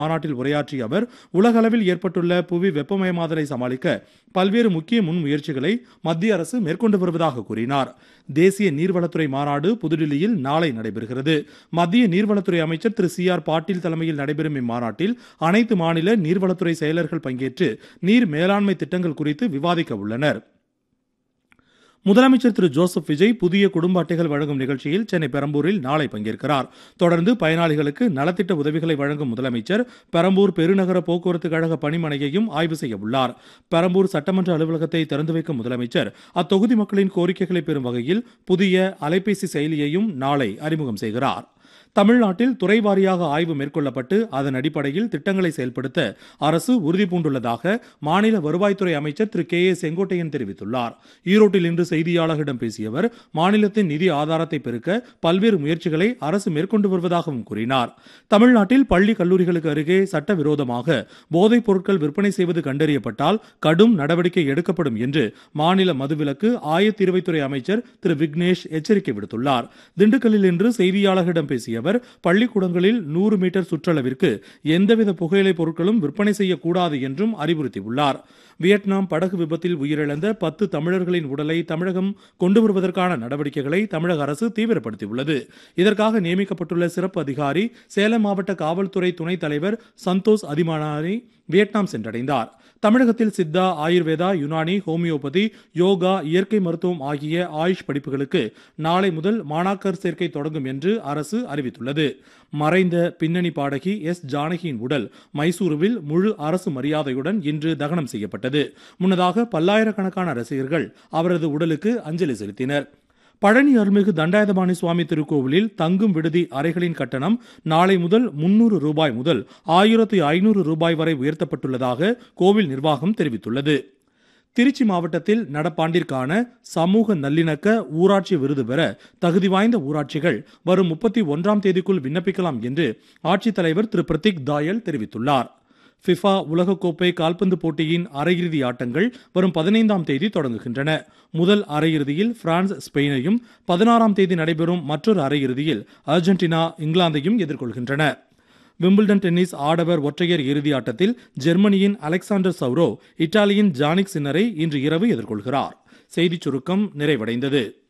மாநாட்டில் உரையாற்றிய அவர் உலகளவில் ஏற்பட்டுள்ள புவி வெப்பமயமாதலை சமாளிக்க பல்வேறு முக்கிய முன்முயற்சிகளை மத்திய அரசு மேற்கொண்டு வருவதாக கூறினார் தேசிய நீர்வளத்துறை மாநாடு புதுடில்லியில் நாளை நடைபெறுகிறது மத்திய நீர்வளத்துறை அமைச்சர் திரு சி ஆர் பாட்டீல் தலைமையில் நடைபெறும் இம்மாநாட்டில் அனைத்து மாநில நீர்வளத்துறை செயலர்கள் பங்கேற்று நீர் மேலாண்மை திட்டங்கள் குறித்து விவாதிக்க உள்ளனர் முதலமைச்சர் திரு ஜோசப் விஜய் புதிய குடும்ப அட்டைகள் வழங்கும் நிகழ்ச்சியில் சென்னை பெரம்பூரில் நாளை பங்கேற்கிறார் தொடர்ந்து பயனாளிகளுக்கு நலத்திட்ட உதவிகளை வழங்கும் முதலமைச்சர் பெரம்பூர் பெருநகர போக்குவரத்து கழக பணிமனையையும் ஆய்வு செய்ய உள்ளார் பெரம்பூர் சட்டமன்ற அலுவலகத்தை திறந்து வைக்கும் முதலமைச்சர் அத்தொகுதி மக்களின் கோரிக்கைகளை பெறும் வகையில் புதிய அலைபேசி செயலியையும் நாளை அறிமுகம் செய்கிறார் தமிழ்நாட்டில் துறை வாரியாக ஆய்வு மேற்கொள்ளப்பட்டு அதன் அடிப்படையில் திட்டங்களை செயல்படுத்த அரசு உறுதி பூண்டுள்ளதாக மாநில வருவாய்த்துறை அமைச்சர் திரு கே ஏ செங்கோட்டையன் தெரிவித்துள்ளார் ஈரோட்டில் இன்று செய்தியாளர்களிடம் பேசிய அவர் மாநிலத்தின் நிதி ஆதாரத்தை பெருக்க பல்வேறு முயற்சிகளை அரசு மேற்கொண்டு வருவதாகவும் கூறினார் தமிழ்நாட்டில் பள்ளி கல்லூரிகளுக்கு அருகே சட்டவிரோதமாக போதைப் பொருட்கள் விற்பனை செய்வது கண்டறியப்பட்டால் கடும் நடவடிக்கை எடுக்கப்படும் என்று மாநில மதுவிலக்கு ஆயத்தீர்வைத்துறை அமைச்சர் திரு விக்னேஷ் எச்சரிக்கை விடுத்துள்ளார் திண்டுக்கல்லில் இன்று செய்தியாளர்களிடம் பேசிய அவர் பள்ளிக்கூடங்களில் நூறு மீட்டர் சுற்றளவிற்கு எந்தவித புகையிலை பொருட்களும் விற்பனை செய்யக்கூடாது என்றும் அறிவுறுத்தியுள்ளார் வியட்நாம் படகு விபத்தில் உயிரிழந்த பத்து தமிழர்களின் உடலை தமிழகம் கொண்டு வருவதற்கான நடவடிக்கைகளை தமிழக அரசு தீவிரப்படுத்தியுள்ளது இதற்காக நியமிக்கப்பட்டுள்ள சிறப்பு அதிகாரி சேலம் மாவட்ட காவல்துறை துணைத் தலைவர் சந்தோஷ் அதிமானாரி வியட்நாம் சென்றடைந்தார் தமிழகத்தில் சித்தா ஆயுர்வேதா யுனானி ஹோமியோபதி யோகா இயற்கை மருத்துவம் ஆகிய ஆயுஷ் படிப்புகளுக்கு நாளை முதல் மாணாக்கர் சேர்க்கை தொடங்கும் என்று அரசு அறிவித்துள்ளது மறைந்த பின்னணி பாடகி எஸ் ஜானகியின் உடல் மைசூருவில் முழு அரசு மரியாதையுடன் இன்று தகனம் செய்யப்பட்டது முன்னதாக பல்லாயிரக்கணக்கான ரசிகர்கள் அவரது உடலுக்கு அஞ்சலி செலுத்தினர் பழனி அருள்மிகு தண்டாயுதபாணி சுவாமி திருக்கோவிலில் தங்கும் விடுதி அறைகளின் கட்டணம் நாளை முதல் முன்னூறு ரூபாய் முதல் ஆயிரத்தி ஐநூறு ரூபாய் வரை உயர்த்தப்பட்டுள்ளதாக கோவில் நிர்வாகம் தெரிவித்துள்ளது திருச்சி மாவட்டத்தில் நடப்பாண்டிற்கான சமூக நல்லிணக்க ஊராட்சி விருது பெற தகுதி வாய்ந்த ஊராட்சிகள் வரும் முப்பத்தி ஒன்றாம் தேதிக்குள் விண்ணப்பிக்கலாம் என்று ஆட்சித்தலைவர் திரு பிரதீக் தாயல் தெரிவித்துள்ளார் ஃபிஃபா உலகக்கோப்பை கால்பந்து போட்டியின் அரையிறுதி ஆட்டங்கள் வரும் பதினைந்தாம் தேதி தொடங்குகின்றன முதல் அரையிறுதியில் பிரான்ஸ் ஸ்பெயினையும் பதினாறாம் தேதி நடைபெறும் மற்றொரு அரையிறுதியில் அர்ஜென்டினா இங்கிலாந்தையும் எதிர்கொள்கின்றன விம்பிள்டன் டென்னிஸ் ஆடவர் ஒற்றையர் இறுதி ஆட்டத்தில் ஜெர்மனியின் அலெக்சாண்டர் சௌரோ இத்தாலியின் ஜானிக் சின்னரை இன்று இரவு எதிர்கொள்கிறார் செய்திச் சுருக்கம் நிறைவடைந்தது